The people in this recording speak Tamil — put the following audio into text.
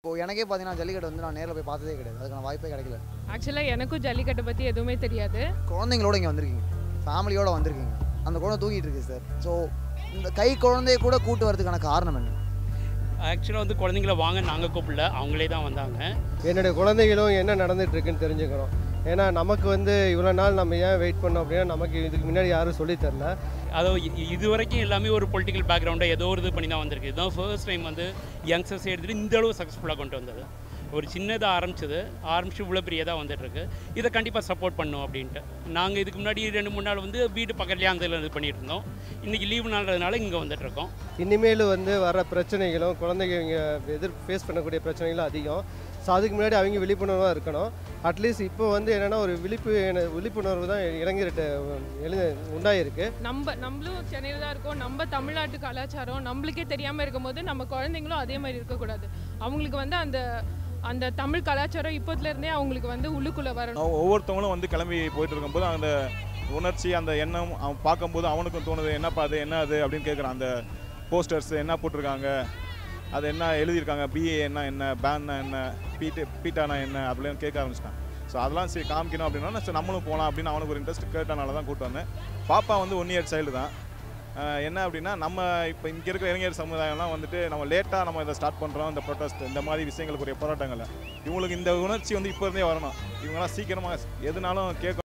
இப்போ எனக்கே பார்த்தீங்கன்னா ஜல்லிக்கட்டு வந்து நான் நேரில் போய் பார்த்ததே கிடையாது அதுக்கான வாய்ப்பே கிடைக்கல ஆக்சுவலாக எனக்கும் ஜல்லிக்கட்டை பற்றி எதுவுமே தெரியாது குழந்தைங்களோட இங்கே வந்திருக்கீங்க ஃபேமிலியோட வந்திருக்கீங்க அந்த குழந்தை தூங்கிட்டு இருக்கு சார் ஸோ இந்த கை குழந்தைய கூட கூட்டு வரதுக்கான காரணம் என்ன ஆக்சுவலாக வந்து குழந்தைங்கள வாங்க நாங்கள் கூப்பிடல அவங்களே தான் வந்தாங்க என்னுடைய குழந்தைகளும் என்ன நடந்துட்டு இருக்குன்னு தெரிஞ்சுக்கணும் ஏன்னா நமக்கு வந்து இவ்வளோ நாள் நம்ம ஏன் வெயிட் பண்ணோம் அப்படின்னா நமக்கு இதுக்கு முன்னாடி யாரும் சொல்லித் தரல அதோ இ- இது வரைக்கும் எல்லாமே ஒரு பொலிட்டிக்கல் பேக்ரவுண்டை ஏதோ ஒரு இது பண்ணி தான் வந்திருக்கு இதுதான் ஃபர்ஸ்ட் டைம் வந்து யங்ஸ்டர்ஸ் எடுத்துகிட்டு இந்த அளவு சக்ஸஸ்ஃபுல்லாக கொண்டு வந்தது ஒரு சின்னதாக ஆரம்பிச்சது ஆரம்பிச்சு இவ்வளோ பெரியதாக வந்துட்டுருக்கு இதை கண்டிப்பாக சப்போர்ட் பண்ணும் அப்படின்ட்டு நாங்கள் இதுக்கு முன்னாடி ரெண்டு மூணு நாள் வந்து வீடு பக்கத்துலேயே அந்த இதில் இது பண்ணிட்டு இருந்தோம் இன்றைக்கி லீவு நாள்ன்றதுனால இங்கே வந்துட்டுருக்கோம் இனிமேல் வந்து வர பிரச்சனைகளும் குழந்தைங்க இங்கே எதிர் ஃபேஸ் பண்ணக்கூடிய பிரச்சனைகளும் அதிகம் ஸோ அதுக்கு முன்னாடி அவங்க விழிப்புணர்வாக இருக்கணும் அட்லீஸ்ட் இப்போ வந்து என்னென்னா ஒரு விழிப்பு விழிப்புணர்வு தான் இளைஞர்கிட்ட எழுத உண்டாயிருக்கு நம்ம நம்மளும் சென்னையில் தான் இருக்கோம் நம்ம தமிழ்நாட்டு கலாச்சாரம் நம்மளுக்கே தெரியாமல் இருக்கும்போது நம்ம குழந்தைங்களும் அதே மாதிரி இருக்கக்கூடாது அவங்களுக்கு வந்து அந்த அந்த தமிழ் கலாச்சாரம் இப்போதுலேருந்தே அவங்களுக்கு வந்து உள்ளுக்குள்ளே வரணும் அவ- ஒவ்வொருத்தவங்களும் வந்து கிளம்பி போயிட்டு இருக்கும்போது அந்த உணர்ச்சி அந்த எண்ணம் அவன் பார்க்கும்போது அவனுக்கும் தோணுது என்னப்பா அது என்ன அது அப்படின்னு கேட்குறான் அந்த போஸ்டர்ஸ் என்ன போட்டிருக்காங்க அது என்ன எழுதியிருக்காங்க பிஏ என்ன என்ன பேன்னா என்ன பீட்டு பீட்டானா என்ன அப்படின்னு கேட்க ஆரம்பிச்சிட்டான் ஸோ அதெல்லாம் சரி காமிக்கணும் அப்படின்னா சரி நம்மளும் போகலாம் அப்படின்னு அவனுக்கு ஒரு இன்ட்ரெஸ்ட் கேட்டனால தான் கூப்பிட்டு வந்தேன் பாப்பா வந்து ஒன் இயர் சைல்டு தான் ஆஹ் என்ன அப்படின்னா நம்ம இப்போ இங்கே இருக்கிற இளைஞர் சமுதாயம்லாம் வந்துட்டு நம்ம லேட்டாக நம்ம இதை ஸ்டார்ட் பண்ணுறோம் இந்த ப்ரொட்டஸ்ட் இந்த மாதிரி விஷயங்களுக்குரிய போராட்டங்களை இவங்களுக்கு இந்த உணர்ச்சி வந்து இப்போ இருந்தே வரணும் இவங்கெல்லாம் சீக்கிரமாக எதுனாலும் கேட்க